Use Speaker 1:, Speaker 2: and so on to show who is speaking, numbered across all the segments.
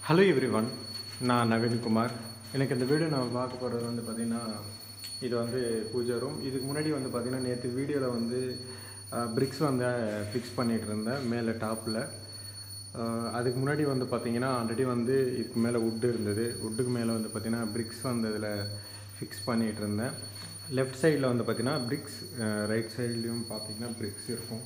Speaker 1: hello every one நான் நவீன்குமார் எனக்கு இந்த வீடியோ நான் பார்க்க போகிறது வந்து பார்த்திங்கன்னா இது வந்து பூஜா ரூம் இதுக்கு முன்னாடி வந்து பார்த்திங்கன்னா நேற்று வீடியோவில் வந்து பிரிக்ஸ் வந்து ஃபிக்ஸ் பண்ணிகிட்டு இருந்தேன் மேலே டாப்பில் அதுக்கு முன்னாடி வந்து பார்த்திங்கன்னா ஆல்ரெடி வந்து இதுக்கு மேலே வுட்டு இருந்தது வுட்டுக்கு மேலே வந்து பார்த்திங்கன்னா பிரிக்ஸ் வந்து இதில் ஃபிக்ஸ் பண்ணிகிட்டு இருந்தேன் லெஃப்ட் சைடில் வந்து பார்த்திங்கன்னா பிரிக்ஸ் ரைட் சைட்லேயும் பார்த்திங்கன்னா பிரிக்ஸ் இருக்கும்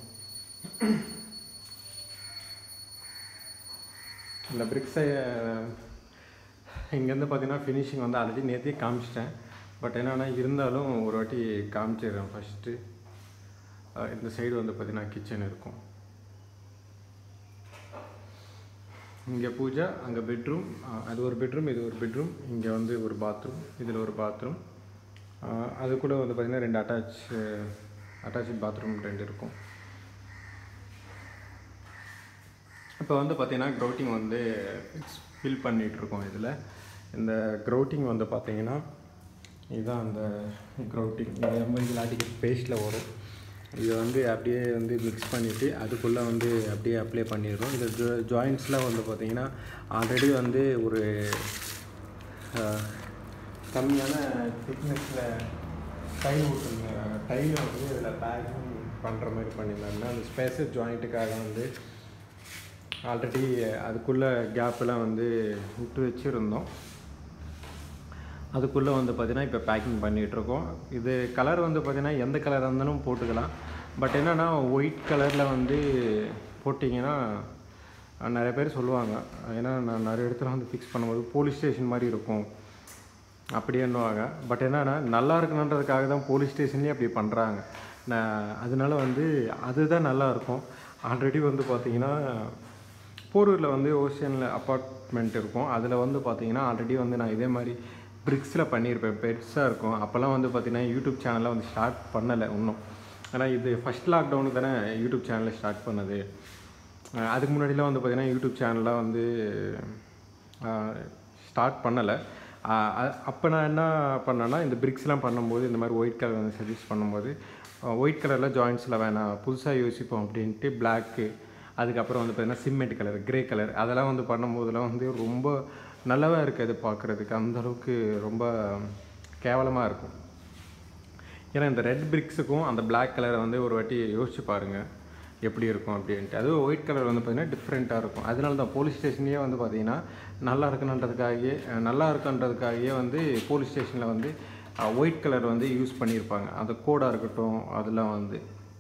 Speaker 1: இந்த பிரிக்ஸை இங்கேருந்து பார்த்தீங்கன்னா ஃபினிஷிங் வந்து ஆல்ரெடி நேற்றே காமிச்சிட்டேன் பட் என்னென்னா இருந்தாலும் ஒரு வாட்டி காமிச்சிடுறேன் ஃபஸ்ட்டு இந்த சைடு வந்து பார்த்திங்கன்னா கிச்சன் இருக்கும் இங்கே பூஜா அங்கே பெட்ரூம் அது ஒரு பெட்ரூம் இது ஒரு பெட்ரூம் இங்கே வந்து ஒரு பாத்ரூம் இதில் ஒரு பாத்ரூம் அது கூட வந்து பார்த்திங்கன்னா ரெண்டு அட்டாச் அட்டாச் பாத்ரூம் ரெண்டு இருக்கும் இப்போ வந்து பார்த்தீங்கன்னா க்ரௌட்டிங் வந்து ஃபில் பண்ணிகிட்ருக்கோம் இதில் இந்த க்ரௌட்டிங் வந்து பார்த்தீங்கன்னா இதுதான் அந்த க்ரௌட்டிங் நம்ம இதில் அடிக்க பேஸ்ட்டில் வரும் இதை வந்து அப்படியே வந்து மிக்ஸ் பண்ணிவிட்டு அதுக்குள்ளே வந்து அப்படியே அப்ளை பண்ணிடுறோம் இது ஜோ ஜாயின்ட்ஸ்லாம் வந்து பார்த்திங்கன்னா ஆல்ரெடி வந்து ஒரு கம்மியான திக்னஸில் டைல் விட்டுருங்க டைலை வந்து இதில் பேக்கிங் பண்ணுற மாதிரி பண்ணியிருந்தாங்க அந்த ஸ்பேசஸ் ஜாயிண்ட்டுக்காக வந்து ஆல்ரெடி அதுக்குள்ளே கேப்பெல்லாம் வந்து விட்டு வச்சுருந்தோம் அதுக்குள்ளே வந்து பார்த்திங்கன்னா இப்போ பேக்கிங் பண்ணிகிட்ருக்கோம் இது கலர் வந்து பார்த்திங்கன்னா எந்த கலராக இருந்தாலும் போட்டுக்கலாம் பட் என்னென்னா ஒயிட் கலரில் வந்து போட்டிங்கன்னா நிறைய பேர் சொல்லுவாங்க ஏன்னா நான் நிறைய இடத்துல வந்து ஃபிக்ஸ் பண்ணும்போது போலீஸ் ஸ்டேஷன் மாதிரி இருக்கும் அப்படின்னுவாங்க பட் என்னென்னா நல்லா இருக்கணுன்றதுக்காக தான் போலீஸ் ஸ்டேஷன்லேயே அப்படி பண்ணுறாங்க நான் அதனால வந்து அதுதான் நல்லாயிருக்கும் ஆல்ரெடி வந்து பார்த்திங்கன்னா போரூரில் வந்து ஓஷனில் அப்பார்ட்மெண்ட் இருக்கும் அதில் வந்து பார்த்தீங்கன்னா ஆல்ரெடி வந்து நான் இதே மாதிரி பிரிக்ஸில் பண்ணியிருப்பேன் பெருசாக இருக்கும் அப்போல்லாம் வந்து பார்த்திங்கன்னா யூடியூப் சேனலில் வந்து ஸ்டார்ட் பண்ணலை இன்னும் ஏன்னா இது ஃபஸ்ட் லாக்டவுனுக்கு தானே யூடியூப் சேனலில் ஸ்டார்ட் பண்ணது அதுக்கு முன்னாடிலாம் வந்து பார்த்திங்கன்னா யூடியூப் சேனலாக வந்து ஸ்டார்ட் பண்ணலை அப்போ நான் என்ன பண்ணேன்னா இந்த பிரிக்ஸ்லாம் பண்ணும்போது இந்த மாதிரி ஒயிட் கலர் வந்து சஜஸ்ட் பண்ணும்போது ஒயிட் கலரில் ஜாயின்ட்ஸில் வேணாம் புதுசாக யோசிப்போம் அப்படின்ட்டு பிளாக்கு அதுக்கப்புறம் வந்து பார்த்திங்கன்னா சிமெண்ட் கலர் க்ரே கலர் அதெல்லாம் வந்து பண்ணும்போதெல்லாம் வந்து ரொம்ப நல்லாவே இருக்காது பார்க்குறதுக்கு அந்தளவுக்கு ரொம்ப கேவலமாக இருக்கும் ஏன்னா இந்த ரெட் பிரிக்ஸுக்கும் அந்த பிளாக் கலரை வந்து ஒரு வாட்டி யோசிச்சு பாருங்கள் எப்படி இருக்கும் அப்படின்ட்டு அதுவும் ஒயிட் கலர் வந்து பார்த்திங்கன்னா டிஃப்ரெண்ட்டாக இருக்கும் அதனால தான் போலீஸ் ஸ்டேஷன்லேயே வந்து பார்த்திங்கன்னா நல்லா இருக்குன்றதுக்காகவே நல்லா இருக்குன்றதுக்காகவே வந்து போலீஸ் ஸ்டேஷனில் வந்து ஒயிட் கலர் வந்து யூஸ் பண்ணியிருப்பாங்க அந்த கோடாக இருக்கட்டும் அதெல்லாம் வந்து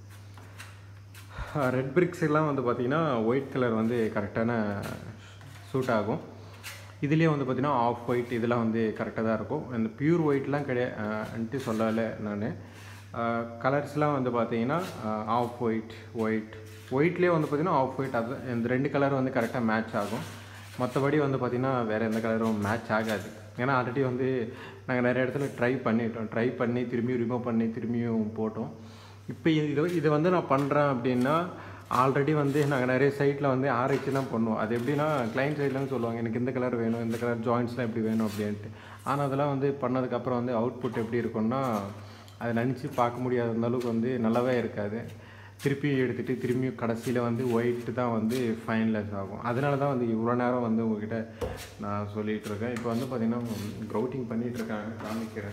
Speaker 1: ரெட் பிரிக்ஸ் எல்லாம் வந்து பார்த்திங்கன்னா ஒயிட் கலர் வந்து கரெக்டான சூட் ஆகும் இதுலேயே வந்து பார்த்திங்கன்னா ஆஃப் ஒயிட் இதெல்லாம் வந்து கரெக்டாக தான் இருக்கும் இந்த பியூர் ஒயிட்லாம் கிடையாதுன்ட்டு சொல்லலை நான் கலர்ஸ்லாம் வந்து பார்த்திங்கன்னா ஆஃப் ஒயிட் ஒயிட் ஒயிட்லேயே வந்து பார்த்திங்கன்னா ஆஃப் ஒயிட் அது இந்த ரெண்டு கலர் வந்து கரெக்டாக மேட்ச் ஆகும் மற்றபடி வந்து பார்த்திங்கன்னா வேறு எந்த கலரும் மேட்ச் ஆகாது ஏன்னா ஆல்ரெடி வந்து நாங்கள் நிறைய இடத்துல ட்ரை பண்ணிட்டோம் ட்ரை பண்ணி திரும்பியும் ரிமூவ் பண்ணி திரும்பியும் போட்டோம் இப்போ இது இது வந்து நான் பண்ணுறேன் அப்படின்னா ஆல்ரெடி வந்து நாங்கள் நிறைய சைட்டில் வந்து ஆராய்ச்சிலாம் பண்ணுவோம் அது எப்படின்னா கிளைண்ட் சைட்லன்னு சொல்லுவாங்க எனக்கு இந்த கலர் வேணும் இந்த கலர் ஜாயின்ட்ஸ்லாம் எப்படி வேணும் அப்படின்ட்டு ஆனால் அதெல்லாம் வந்து பண்ணதுக்கப்புறம் வந்து அவுட்புட் எப்படி இருக்கும்னா அதை நினச்சி பார்க்க முடியாத அளவுக்கு வந்து நல்லாவே இருக்காது திருப்பி எடுத்துகிட்டு திரும்பியும் கடைசியில் வந்து ஒயிட்டு தான் வந்து ஃபைனலைஸ் ஆகும் அதனால தான் வந்து இவ்வளோ நேரம் வந்து உங்ககிட்ட நான் சொல்லிகிட்டு இருக்கேன் இப்போ வந்து பார்த்திங்கன்னா க்ரௌட்டிங் பண்ணிகிட்ருக்காங்க காமிக்கிறேன்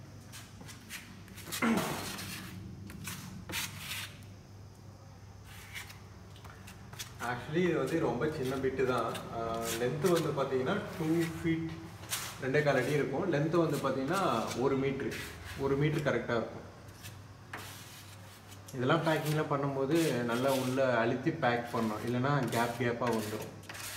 Speaker 1: ஆக்சுவலி இது வந்து ரொம்ப சின்ன பிட்டு தான் லென்த்து வந்து பார்த்தீங்கன்னா டூ ஃபீட் ரெண்டே கால் அடி இருக்கும் லென்த்து வந்து பார்த்தீங்கன்னா ஒரு மீட்ரு ஒரு மீட்ரு கரெக்டாக இருக்கும் இதெல்லாம் பேக்கிங்லாம் பண்ணும்போது நல்லா உள்ளே அழுத்தி பேக் பண்ணோம் இல்லைன்னா கேப் கேப்பாக வந்துடும்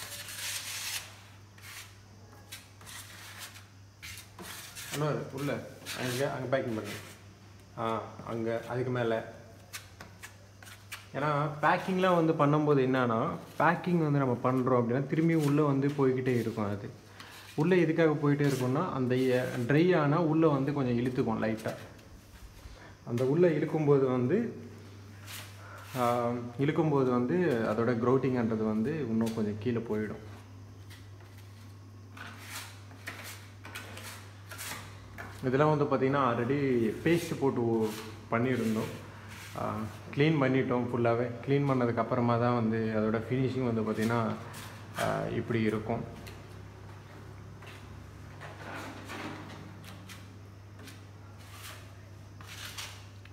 Speaker 1: அண்ணா உள்ள அங்கே அங்கே பேக்கிங் பண்ணு ஆ அங்கே அதுக்கு மேலே ஏன்னா பேக்கிங்லாம் வந்து பண்ணும்போது என்னன்னா பேக்கிங் வந்து நம்ம பண்ணுறோம் அப்படின்னா திரும்பி உள்ளே வந்து போய்கிட்டே இருக்கும் அது உள்ளே எதுக்காக போயிட்டே இருக்கும்னா அந்த ட்ரை ஆனால் உள்ளே வந்து கொஞ்சம் இழுத்துக்கும் லைட்டாக அந்த உள்ளே இழுக்கும்போது வந்து இழுக்கும்போது வந்து அதோட க்ரௌட்டிங்கன்றது வந்து இன்னும் கொஞ்சம் கீழே போயிடும் இதெல்லாம் வந்து பார்த்திங்கன்னா ஆல்ரெடி பேஸ்ட் போட்டு பண்ணியிருந்தோம் க்ளீன் பண்ணிட்டோம் ஃபுல்லாகவே க்ளீன் பண்ணதுக்கப்புறமா தான் வந்து அதோட ஃபினிஷிங் வந்து பார்த்திங்கன்னா இப்படி இருக்கும்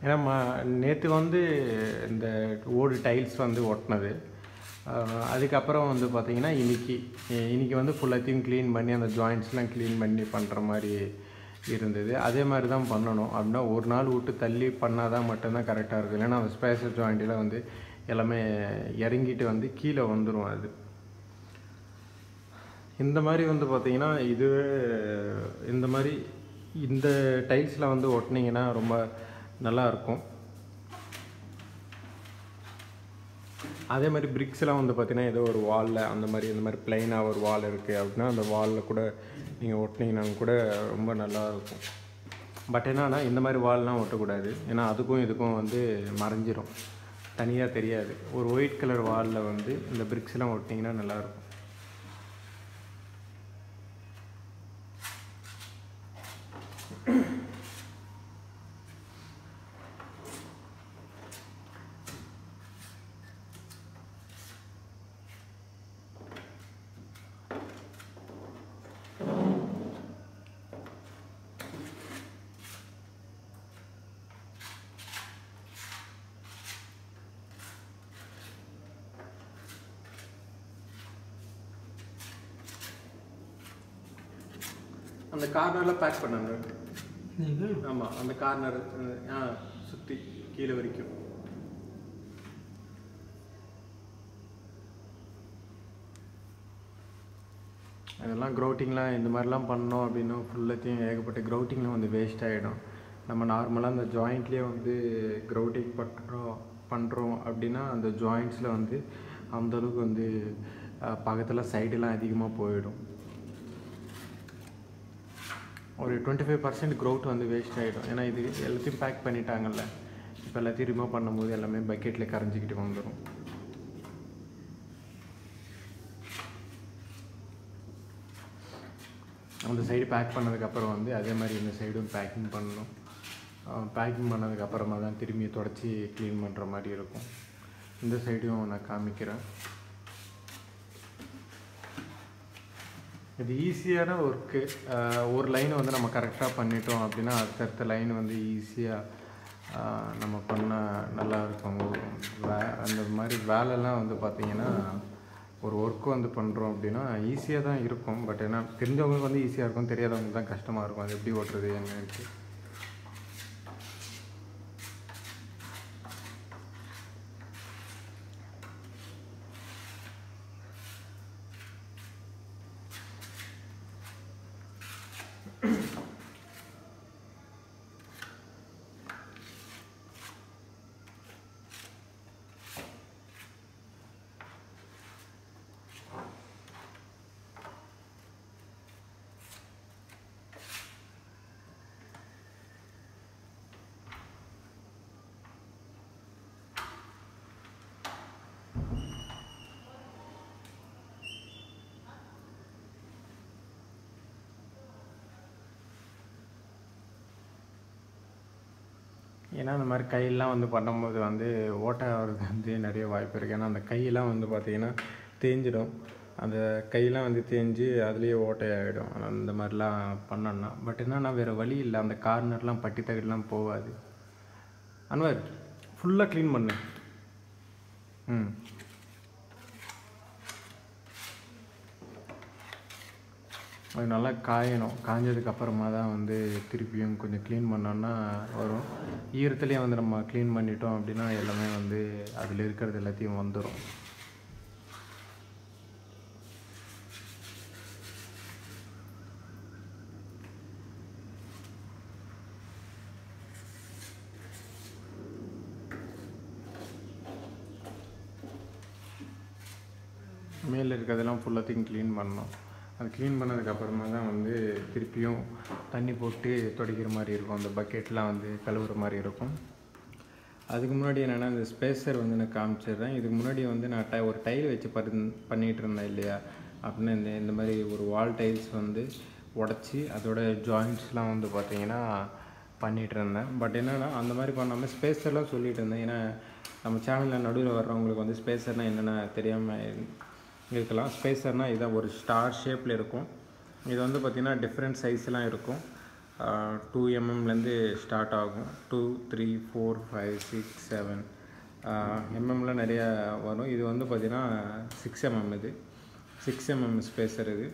Speaker 1: ஏன்னா ம நேற்று வந்து இந்த ஓடு டைல்ஸ் வந்து ஒட்டினது ஆஹ் அதுக்கப்புறம் வந்து பார்த்திங்கன்னா இன்னைக்கு இ- இன்னைக்கு வந்து ஃபுல்லாத்தையும் க்ளீன் பண்ணி அந்த ஜாயிண்ட்ஸ்லாம் க்ளீன் பண்ணி பண்ணுற மாதிரி இருந்தது அதே மாதிரி தான் பண்ணணும் அப்படின்னா ஒரு நாள் விட்டு தள்ளி பண்ணால் தான் மட்டும்தான் கரெக்டாக இருக்கும் இல்லைன்னா அந்த ஸ்பேசர் ஜாயிண்ட்டில் வந்து எல்லாமே இறங்கிட்டு வந்து கீழே வந்துடும் அது இந்த மாதிரி வந்து பார்த்தீங்கன்னா இது இந்த மாதிரி இந்த டைல்ஸில் வந்து ஒட்டினீங்கன்னா ரொம்ப நல்லா இருக்கும் அதே மாதிரி பிரிக்ஸ்லாம் வந்து பார்த்தீங்கன்னா ஏதோ ஒரு வாலில் அந்த மாதிரி இந்த மாதிரி பிளைனாக ஒரு வால் இருக்குது அப்படின்னா அந்த வாலில் கூட நீங்கள் ஒட்டினீங்கன்னா கூட ரொம்ப நல்லா இருக்கும் பட் என்னன்னா இந்த மாதிரி வால்லாம் ஒட்டக்கூடாது ஏன்னா அதுக்கும் இதுக்கும் வந்து மறைஞ்சிரும் தனியாக தெரியாது ஒரு ஒயிட் கலர் வாலில் வந்து இந்த பிரிக்ஸ்லாம் ஒட்டினீங்கன்னா நல்லாயிருக்கும் அந்த கார்னரில் பேக் பண்ணாங்க ஆமாம் அந்த கார்னர் ஆ சுற்றி கீழே வரைக்கும் அதெல்லாம் க்ரௌட்டிங்லாம் இந்த மாதிரிலாம் பண்ணோம் அப்படின்னா ஃபுல்லத்தையும் ஏகப்பட்ட க்ரௌட்டிங்லாம் வந்து வேஸ்ட் ஆகிடும் நம்ம நார்மலாக அந்த ஜாயிண்ட்லேயே வந்து க்ரௌட்டிங் பண்ணுறோம் பண்ணுறோம் அப்படின்னா அந்த ஜாயிண்ட்ஸில் வந்து அந்த அளவுக்கு வந்து பக்கத்தில் சைடெல்லாம் அதிகமாக போயிடும் ஒரு டுவெண்ட்டி ஃபைவ் பர்சன்ட் க்ரௌட் வந்து வேஸ்ட் ஆகிடும் ஏன்னா இது எல்லாத்தையும் பேக் பண்ணிட்டாங்கல்ல இப்போ எல்லாத்தையும் ரிமூவ் பண்ணும்போது எல்லாமே பக்கெட்டில் கரைஞ்சிக்கிட்டு வந்துடும் அந்த சைடு பேக் பண்ணதுக்கப்புறம் வந்து அதே மாதிரி இந்த சைடும் பேக்கிங் பண்ணணும் பேக்கிங் பண்ணதுக்கப்புறமா தான் திரும்பி தொடச்சி க்ளீன் பண்ணுற மாதிரி இருக்கும் இந்த சைடும் நான் காமிக்கிறேன் இது ஈஸியான ஒர்க்கு ஒரு லைனை வந்து நம்ம கரெக்டாக பண்ணிட்டோம் அப்படின்னா அடுத்தடுத்த லைன் வந்து ஈஸியாக நம்ம பண்ணால் நல்லா இருக்கும் வே அந்த மாதிரி வேலைலாம் வந்து பார்த்திங்கன்னா ஒரு ஒர்க் வந்து பண்ணுறோம் அப்படின்னா ஈஸியாக தான் இருக்கும் பட் ஏன்னா தெரிஞ்சவங்களுக்கு வந்து ஈஸியாக இருக்கும் தெரியாதவங்களுக்கு தான் கஷ்டமாக இருக்கும் அது எப்படி ஓட்டுறது என்னன்ட்டு ஏன்னா அந்த மாதிரி கையெல்லாம் வந்து பண்ணும்போது வந்து ஓட்டை ஆகிறது வந்து நிறைய வாய்ப்பு இருக்குது ஏன்னா அந்த கையெல்லாம் வந்து பார்த்திங்கன்னா தேஞ்சிடும் அந்த கையெல்லாம் வந்து தேஞ்சு அதுலேயே ஓட்டையாகிடும் அந்த மாதிரிலாம் பண்ணோன்னா பட் என்னன்னா வேறு வழி இல்லை அந்த கார்னர்லாம் பட்டி தகடெலாம் போகாது அன்வர் ஃபுல்லாக க்ளீன் பண்ணு ம் அது நல்லா காயணும் காஞ்சதுக்கு அப்புறமா தான் வந்து திருப்பியும் கொஞ்சம் க்ளீன் பண்ணோன்னா வரும் ஈரத்துலேயே வந்து நம்ம க்ளீன் பண்ணிட்டோம் அப்படின்னா எல்லாமே வந்து அதில் இருக்கிறது எல்லாத்தையும் வந்துடும் மேலே இருக்கிறதெல்லாம் ஃபுல்லாத்தையும் க்ளீன் பண்ணணும் அது க்ளீன் பண்ணதுக்கப்புறமா தான் வந்து திருப்பியும் தண்ணி போட்டு துடைக்கிற மாதிரி இருக்கும் அந்த பக்கெட்லாம் வந்து கழுவுற மாதிரி இருக்கும் அதுக்கு முன்னாடி என்னென்னா இந்த ஸ்பேசர் வந்து நான் காமிச்சிடுறேன் இதுக்கு முன்னாடி வந்து நான் டை ஒரு டைல் வச்சு பரு பண்ணிகிட்டு இருந்தேன் இல்லையா அப்படின்னு இந்த இந்த மாதிரி ஒரு வால் டைல்ஸ் வந்து உடச்சி அதோட ஜாயிண்ட்ஸ்லாம் வந்து பார்த்தீங்கன்னா பண்ணிகிட்டு இருந்தேன் பட் என்னென்னா அந்த மாதிரி பண்ணாமல் ஸ்பேசர்லாம் சொல்லிட்டு இருந்தேன் ஏன்னா நம்ம சேனலில் நடுவில் வர்றவங்களுக்கு வந்து ஸ்பேசர்னால் என்னென்ன தெரியாமல் இருக்கலாம் ஸ்பேசர்னால் இதான் ஒரு ஸ்டார் ஷேப்பில் இருக்கும் இது வந்து பார்த்திங்கன்னா டிஃப்ரெண்ட் சைஸ்லாம் இருக்கும் டூ எம்எம்லேருந்து ஸ்டார்ட் ஆகும் two three four five six seven எம்எம்ல நிறையா வரும் இது வந்து பார்த்திங்கன்னா சிக்ஸ் எம்எம் இது சிக்ஸ் எம்எம் ஸ்பேசர் இது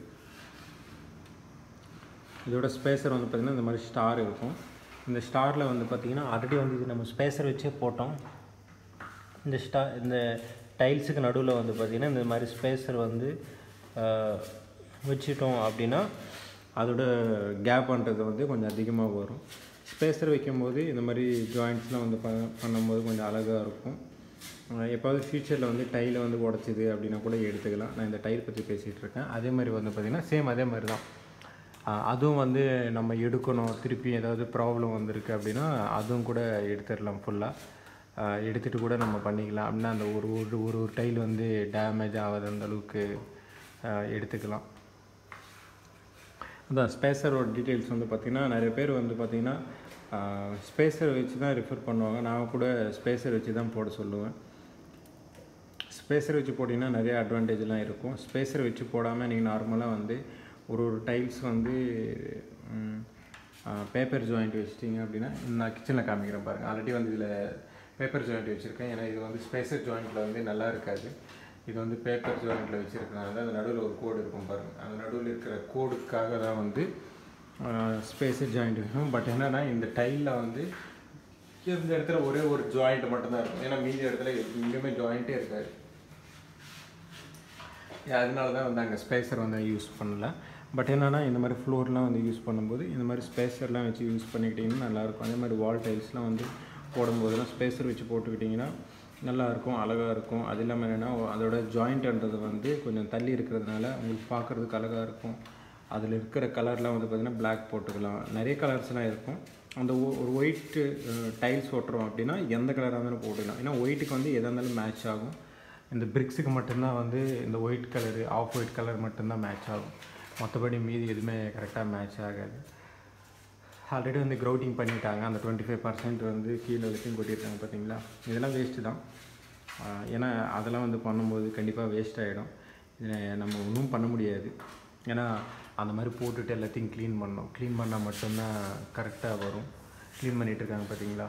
Speaker 1: இதோட ஸ்பேசர் வந்து பார்த்திங்கன்னா இந்த மாதிரி ஸ்டார் இருக்கும் இந்த ஸ்டாரில் வந்து பார்த்திங்கன்னா ஆல்ரெடி வந்து இது நம்ம ஸ்பேசர் வச்சே போட்டோம் இந்த ஸ்டா இந்த டைல்ஸுக்கு நடுவில் வந்து பார்த்திங்கன்னா இந்த மாதிரி ஸ்பேசர் வந்து ஆஹ், வச்சிட்டோம் அப்படின்னா அதோட கேப்ன்றது வந்து கொஞ்சம் அதிகமாக வரும் ஸ்பேசர் வைக்கும்போது இந்த மாதிரி ஜாயிண்ட்ஸ்லாம் வந்து ப பண்ணும்போது கொஞ்சம் அழகாக இருக்கும் ஆஹ், எப்பாவது ஃப்யூச்சரில் வந்து டைலை வந்து உடச்சிது அப்படின்னா கூட எடுத்துக்கலாம் நான் இந்த டைல் பற்றி பேசிகிட்டு இருக்கேன் அதே மாதிரி வந்து பார்த்திங்கன்னா சேம் அதே மாதிரி தான் ஆஹ் அதுவும் வந்து நம்ம எடுக்கணும் திருப்பி ஏதாவது ப்ராப்ளம் வந்திருக்கு அப்படின்னா அதுவும் கூட எடுத்துடலாம் ஃபுல்லாக எடுத்துகிட்டு கூட நம்ம பண்ணிக்கலாம் அப்படின்னா அந்த ஒரு ஒரு ஒரு ஒரு டைல் வந்து டேமேஜ் ஆகாத அந்த அளவுக்கு ஆஹ் எடுத்துக்கலாம் அதான் ஸ்பேசரோட டீட்டெயில்ஸ் வந்து பார்த்திங்கன்னா நிறைய பேர் வந்து பார்த்திங்கன்னா ஸ்பேசர் வச்சு தான் ரிஃபர் பண்ணுவாங்க நான் கூட ஸ்பேசர் வச்சு தான் போட சொல்லுவேன் ஸ்பேசர் வச்சு போட்டிங்கன்னா நிறைய அட்வான்டேஜ்லாம் இருக்கும் ஸ்பேசர் வச்சு போடாமல் நீங்கள் நார்மலாக வந்து ஒரு ஒரு டைல்ஸ் வந்து பேப்பர் ஜாயிண்ட் வச்சிட்டிங்க அப்படின்னா நான் கிச்சனில் காமிக்கிறேன் பாருங்கள் ஆல்ரெடி வந்து இதில் பேப்பர் ஜாயிண்ட் வச்சுருக்கேன் ஏன்னா இது வந்து ஸ்பேசர் ஜாயிண்ட்டில் வந்து நல்லா இருக்காது இது வந்து பேப்பர் ஜாயிண்ட்டில் வச்சுருக்கனால அந்த நடுவில் ஒரு கோடு இருக்கும் பாருங்கள் அந்த நடுவில் இருக்கிற கோடுக்காக தான் வந்து ஸ்பேசர் ஜாயிண்ட் இருக்கும் பட் என்னென்னா இந்த டைலில் வந்து இந்த இடத்துல ஒரே ஒரு ஜாயிண்ட் மட்டும்தான் இருக்கும் ஏன்னா மீதி இடத்துல எங்கேயுமே ஜாயிண்ட்டே இருக்காது அதனால தான் வந்து அங்கே ஸ்பேசர் வந்து யூஸ் பண்ணல பட் என்னென்னா இந்த மாதிரி ஃப்ளோர்லாம் வந்து யூஸ் பண்ணும்போது இந்த மாதிரி ஸ்பேசர்லாம் வச்சு யூஸ் பண்ணிக்கிட்டிங்கன்னா நல்லாயிருக்கும் அதே மாதிரி வால் டைல்ஸ்லாம் வந்து போடும்போதெல்லாம் ஸ்பேசர் வச்சு போட்டுக்கிட்டிங்கன்னா நல்லாயிருக்கும் அழகாக இருக்கும் அது இல்லாமல் என்னென்னா அதோட ஜாயிண்ட்ன்றது வந்து கொஞ்சம் தள்ளி இருக்கிறதுனால உங்களுக்கு பார்க்குறதுக்கு அழகாக இருக்கும் அதில் இருக்கிற கலர்லாம் வந்து பார்த்திங்கன்னா பிளாக் போட்டுக்கலாம் நிறைய கலர்ஸ்லாம் இருக்கும் அந்த ஒ- ஒரு ஒயிட்டு டைல்ஸ் ஓட்டுறோம் அப்படின்னா எந்த கலராக இருந்தாலும் போட்டுக்கலாம் ஏன்னா ஒயிட்டுக்கு வந்து எதாக இருந்தாலும் மேட்ச் ஆகும் இந்த பிரிக்ஸுக்கு மட்டும்தான் வந்து இந்த white colour off white colour மட்டும்தான் மேட்ச் ஆகும் மற்றபடி மீதி எதுவுமே கரெக்டாக மேட்ச் ஆகாது ஆல்ரெடி வந்து க்ரௌட்டிங் பண்ணிட்டாங்க அந்த டுவெண்ட்டி ஃபைவ் பர்சன்ட் வந்து கீழே வரைக்கும் கொட்டியிருக்காங்க பார்த்தீங்களா இதெல்லாம் வேஸ்ட்டு தான் ஆஹ் ஏன்னா அதெல்லாம் வந்து பண்ணும்போது கண்டிப்பாக வேஸ்ட் ஆகிடும் இதை நம்ம ஒன்றும் பண்ண முடியாது ஏன்னா அந்த மாதிரி போட்டுட்டு எல்லாத்தையும் க்ளீன் பண்ணணும் க்ளீன் பண்ணால் மட்டும்தான் கரெக்டாக வரும் க்ளீன் பண்ணிகிட்டு இருக்காங்க பார்த்தீங்களா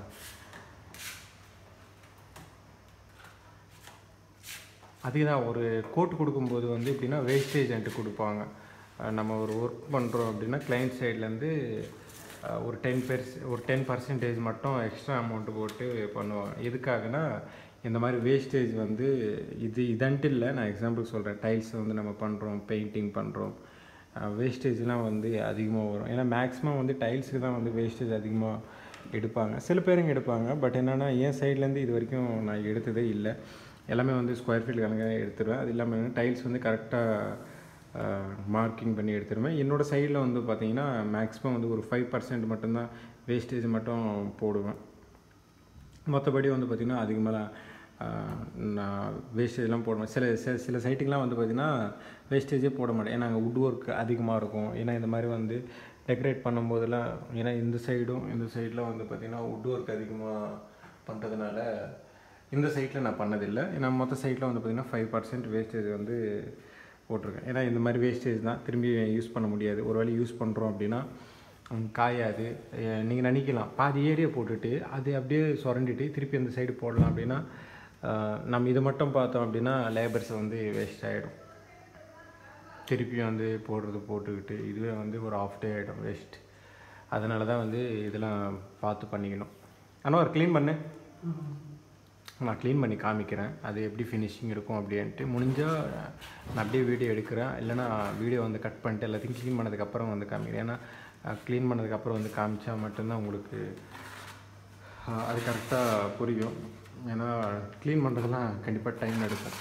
Speaker 1: அதுக்கு தான் ஒரு கோட் கொடுக்கும்போது வந்து எப்படின்னா வேஸ்டேஜ்ன்ட்டு கொடுப்பாங்க அஹ் நம்ம ஒரு ஒர்க் பண்ணுறோம் அப்படின்னா கிளைண்ட் சைட்லேருந்து ஒரு டென் பெர்ஸ் ஒரு டென் பர்சன்டேஜ் மட்டும் எக்ஸ்ட்ரா அமௌண்ட்டு போட்டு பண்ணுவாங்க எதுக்காகனா இந்த மாதிரி வேஸ்டேஜ் வந்து இது இதன்ட்டு இல்லை நான் எக்ஸாம்பிள் சொல்கிறேன் டைல்ஸ் வந்து நம்ம பண்ணுறோம் பெயிண்டிங் பண்ணுறோம் வேஸ்டேஜ்லாம் வந்து அதிகமாக வரும் ஏன்னா மேக்ஸிமம் வந்து டைல்ஸுக்கு தான் வந்து வேஸ்டேஜ் அதிகமாக எடுப்பாங்க சில பேருங்க எடுப்பாங்க பட் என்னென்னா என் சைட்லேருந்து இது வரைக்கும் நான் எடுத்ததே இல்லை எல்லாமே வந்து ஸ்கொயர் ஃபீட் கணக்காக எடுத்துருவேன் அது இல்லாமல் டைல்ஸ் வந்து கரெக்டாக மார்க்கிங் பண்ணி எடுத்துருவேன் என்னோடய சைடில் வந்து பார்த்தீங்கன்னா மேக்ஸிமம் வந்து ஒரு ஃபைவ் பர்சன்ட் மட்டும்தான் வேஸ்டேஜ் மட்டும் போடுவேன் மற்றபடி வந்து பார்த்திங்கன்னா அதிகமாக நான் வேஸ்டேஜ்லாம் போடுவேன் சில சில சில சைட்டுக்கெலாம் வந்து பார்த்திங்கன்னா வேஸ்டேஜே போட மாட்டேன் ஏன்னா அங்கே வுட் ஒர்க் அதிகமாக இருக்கும் ஏன்னா இந்த மாதிரி வந்து டெக்கரேட் பண்ணும்போதெல்லாம் ஏன்னா இந்த சைடும் இந்த சைடில் வந்து பார்த்திங்கன்னா வுட் ஒர்க் அதிகமாக பண்ணுறதுனால இந்த சைட்டில் நான் பண்ணதில்லை ஏன்னா மற்ற சைட்டில் வந்து பார்த்திங்கன்னா ஃபைவ் பர்சன்ட் வேஸ்டேஜ் வந்து போட்டிருக்கேன் ஏன்னா இந்த மாதிரி வேஸ்டேஜ் தான் திரும்பி யூஸ் பண்ண முடியாது ஒரு வேளை யூஸ் பண்ணுறோம் அப்படின்னா ம், காயாது நீங்கள் நினைக்கலாம் பாதி ஏரியா போட்டுட்டு அது அப்படியே சுரண்டிட்டு திருப்பி அந்த சைடு போடலாம் அப்படின்னா அஹ், நம்ம இதை மட்டும் பார்த்தோம் அப்படின்னா லேபர்ஸ் வந்து வேஸ்ட் ஆகிடும் திருப்பியும் வந்து போடுறது போட்டுக்கிட்டு இதுவே வந்து ஒரு ஆஃப் டே ஆகிடும் வேஸ்ட் அதனால தான் வந்து இதெல்லாம் பார்த்து பண்ணிக்கணும் ஆனால் ஒரு க்ளீன் பண்ணு நான் க்ளீன் பண்ணி காமிக்கிறேன் அது எப்படி ஃபினிஷிங் இருக்கும் அப்படின்ட்டு முடிஞ்சால் நான் அப்படியே வீடியோ எடுக்கிறேன் இல்லைனா வீடியோ வந்து கட் பண்ணிட்டு எல்லாத்தையும் க்ளீன் பண்ணதுக்கப்புறம் வந்து காமிக்கிறேன் ஏன்னா க்ளீன் பண்ணதுக்கப்புறம் வந்து காமிச்சா மட்டும்தான் உங்களுக்கு அஹ், அது கரெக்டாக புரியும் ஏன்னா க்ளீன் பண்ணுறதுலாம் கண்டிப்பாக டைம் எடுக்கும்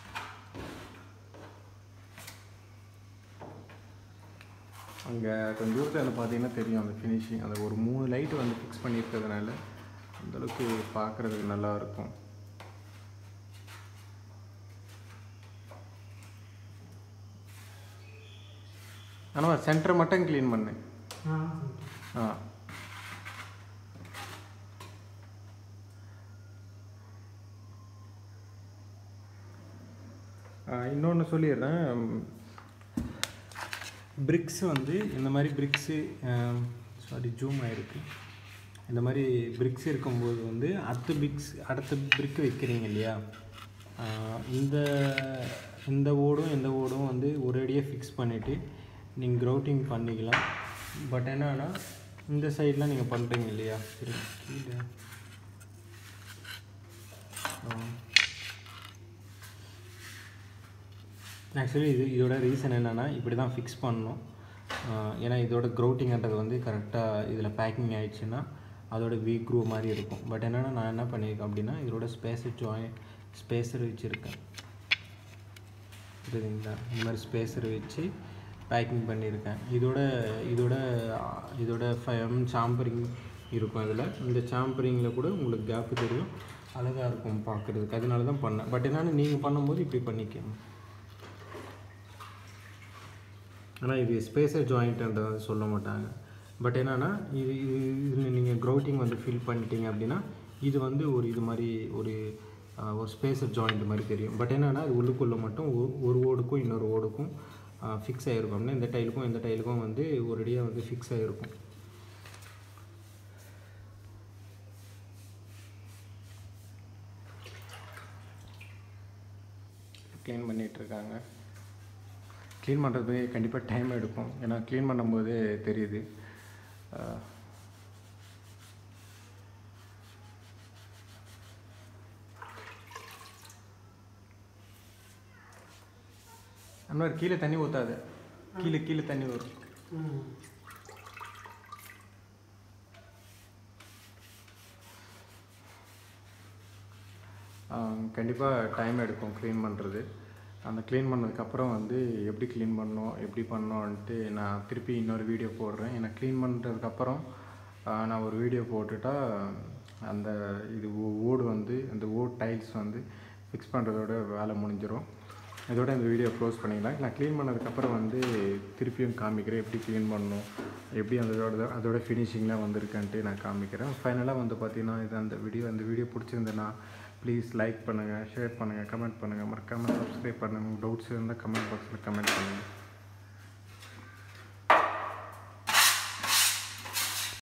Speaker 1: அங்கே கொஞ்சம் தூரத்தில் வந்து பார்த்தீங்கன்னா தெரியும் அந்த ஃபினிஷிங் அந்த ஒரு மூணு லைட் வந்து ஃபிக்ஸ் பண்ணியிருக்கிறதுனால அந்தளவுக்கு பார்க்குறதுக்கு நல்லா இருக்கும் ஆனால் சென்டர் மட்டும் க்ளீன் பண்ணு ஆ இன்னொன்று சொல்லிடுறேன் பிரிக்ஸ் வந்து இந்த மாதிரி பிரிக்ஸு
Speaker 2: சாரி ஜூம் ஆகிருக்கு இந்த மாதிரி பிரிக்ஸ் இருக்கும்போது வந்து அடுத்த பிரிக்ஸ் அடுத்த பிரிக் வைக்கிறீங்க இல்லையா ஆஹ் இந்த இந்த ஓடும் இந்த ஓடும் வந்து ஒரேடியாக ஃபிக்ஸ் பண்ணிவிட்டு நீங்கள் க்ரௌட்டிங் பண்ணிக்கலாம் பட் என்னன்னா இந்த சைட்லாம் நீங்கள் பண்ணுறீங்க இல்லையா சரி, கீழே ஆக்சுவலி இது இதோட ரீசன் என்னென்னா இப்படி தான் ஃபிக்ஸ் பண்ணணும் ஆஹ் ஏன்னா இதோட க்ரௌட்டிங்கிறது வந்து கரெக்டாக இதில் பேக்கிங் ஆயிடுச்சுன்னா அதோட வீக் க்ரூ மாதிரி இருக்கும் பட் என்னென்னா நான் என்ன பண்ணியிருக்கேன் அப்படின்னா இதோட ஸ்பேஸர் ஜாயின் ஸ்பேஸர் வச்சுருக்கேன் புரியுதுங்களா இந்த மாதிரி ஸ்பேஸர் வச்சு பேக்கிங் பண்ணியிருக்கேன் இதோட இதோட இதோட ஃபைவ் சாம்பரிங் இருக்கும் அதில் இந்த சாம்பரிங்கில் கூட உங்களுக்கு கேப்பு தெரியும் அழகாக இருக்கும் பார்க்குறதுக்கு அதனால தான் பண்ணேன் பட் என்னென்னா நீங்கள் பண்ணும்போது இப்படி பண்ணிக்கணும் ஆனால் இது ஸ்பேஸர் ஜாயிண்ட்ன்றதை சொல்ல மாட்டாங்க பட் என்னென்னா இது இது இதில் நீங்கள் க்ரௌட்டிங் வந்து ஃபில் பண்ணிட்டீங்க அப்படின்னா இது வந்து ஒரு இது மாதிரி ஒரு ஆஹ், ஒரு ஸ்பேஸர் ஜாயிண்ட் மாதிரி தெரியும் பட் என்னென்னா அது உள்ளுக்குள்ளே மட்டும் ஒ- ஒரு ஓடுக்கும் இன்னொரு ஓடுக்கும் ஃபிக்ஸ் ஆகிருக்கும் அப்படின்னா இந்த டைலுக்கும் இந்த டைலுக்கும் வந்து ஒரேடியாக வந்து ஃபிக்ஸ் ஆகிருக்கும் க்ளீன் பண்ணிகிட்ருக்காங்க க்ளீன் பண்ணுறது கண்டிப்பாக டைம் எடுக்கும் ஏன்னா க்ளீன் பண்ணும்போது தெரியுது அஹ், அன்வர் கீழே தண்ணி ஊற்றாது கீழே கீழே தண்ணி வரும் கண்டிப்பாக டைம் எடுக்கும் க்ளீன் பண்ணுறது அந்த க்ளீன் பண்ணதுக்கப்புறம் வந்து எப்படி க்ளீன் பண்ணணும் எப்படி பண்ணோன்ட்டு நான் திருப்பி இன்னொரு வீடியோ போடுறேன் ஏன்னா க்ளீன் பண்ணுறதுக்கப்புறம் நான் ஒரு வீடியோ போட்டுட்டா அந்த இது ஓ- ஓடு வந்து அந்த ஓட் டைல்ஸ் வந்து ஃபிக்ஸ் பண்ணுறதோட வேலை முடிஞ்சிடும் இதோட இந்த வீடியோ க்ளோஸ் பண்ணிக்கலாம் நான் க்ளீன் பண்ணதுக்கப்புறம் வந்து திருப்பியும் காமிக்கிறேன் எப்படி க்ளீன் பண்ணணும் எப்படி அதோட அதோட ஃபினிஷிங்லாம் வந்திருக்குன்ட்டு நான் காமிக்கிறேன் ஃபைனலாக வந்து பார்த்தீங்கன்னா இது அந்த வீடியோ அந்த வீடியோ பிடிச்சிருந்தேன்னா ப்ளீஸ் லைக் பண்ணுங்கள் ஷேர் பண்ணுங்கள் கமெண்ட் பண்ணுங்கள் மறக்காமல் சப்ஸ்கிரைப் பண்ணுங்கள் டவுட்ஸ் இருந்தால் கமெண்ட் பாக்ஸில் கமெண்ட் பண்ணுங்கள்